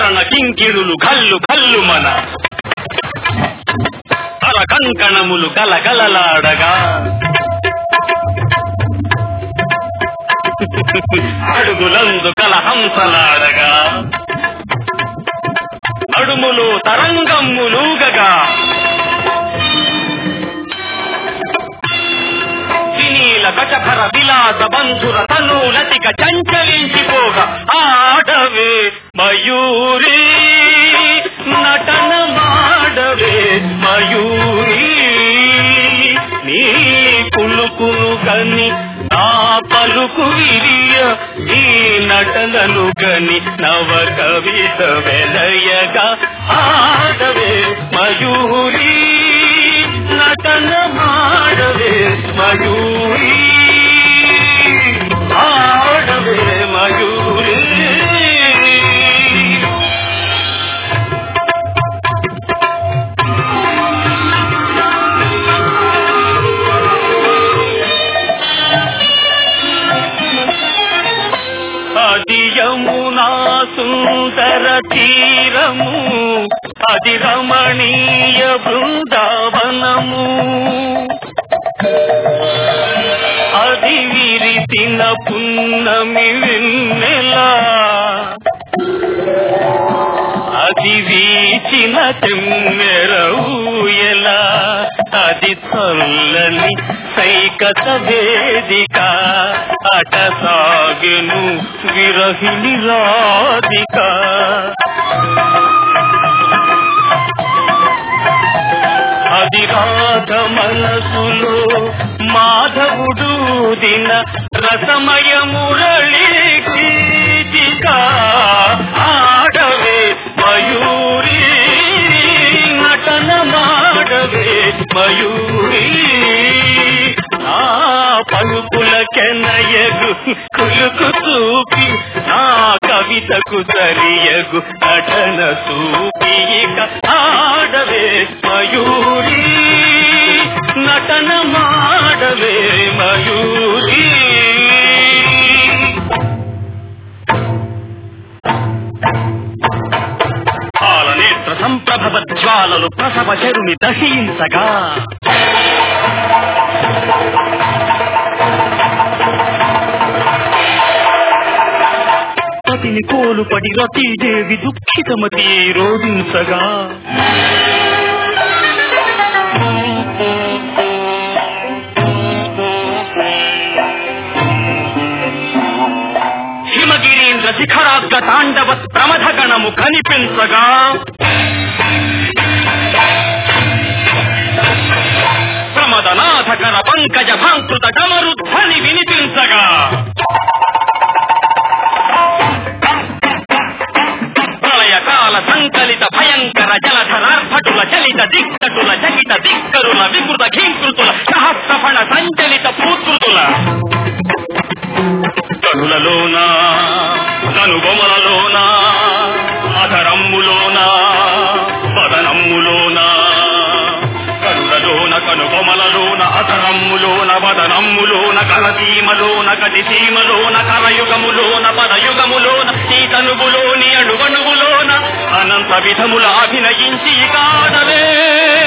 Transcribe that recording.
కరణ కింకిరులు కల్లు కల్లు మన అర కంకణములు గలగలలాడగా అడుగులందు కల హంసలాడగా నడుములు తరంగమ్ములూగగా వినీల కచభర విలాస బంధుర తనూలతిక చంచలించిపోగా ఆడవే మయూరి నటన మాడవే మయూరి నీ పులుకులు కని నా పలుకు విరియ ఈ నటనలు గని నవ కవిత వెలయగా ఆడవే మయూరి నటన మాడవే మయూరి ఆడవే మయూరి అది యమునా సుందర తీరము అది రమణీయ బృందావనము అది విరిసిన పున్నమి వెన్నెలా అది వీచిన తెమ్మెర ఊయలా అది చల్లని సైకత వేదిక అట సాగెను విరహిణి రాధిక అది రాధ మనసులో మాధవుడు దిన రసమయ మురళి గీతిక ఆడవే మయూరి నటన మాడవే మయూరి నా పలుకుల కెనయగు కులుకు చూపి నా కవితకు సరియగు నటన చూపి ఇక ఆడవే మయూరి నటన మాడవే మయూరి పాలనేత్ర సంప్రభవ జ్వాలలు ప్రసవ చెరుని దహించగా పతిని కోలుపడి రతీదేవి దుఃఖితమతి రోధించగా హిమగిరీంద్ర శిఖరాగ్ర తాండవ ప్రమథ గణము కనిపించగా ప్రమదనాథకర పంకజ భాంకృత డమరుధ్వని వినిపించగా ప్రళయకాల సంకలిత భయంకర జలధరార్భటుల చలిత దిక్కటుల జగిత దిక్కరుల వికృత ఘీంకృతుల సహస్రఫణ సంచలిత పూత్రుతుల కనులలోన కనుబొమలలోన అధరమ్ములోన వదనమ్ములోన కనులలోన కనుబొమలలోన అధరమ్ములోన వదనమ్ములోన కలసీమలోన కటిసీమలోన కరయుగములోన పదయుగములోన ఈ తనువులోని అణువణువులోన అనంత విధముల అభినయించి కాడవే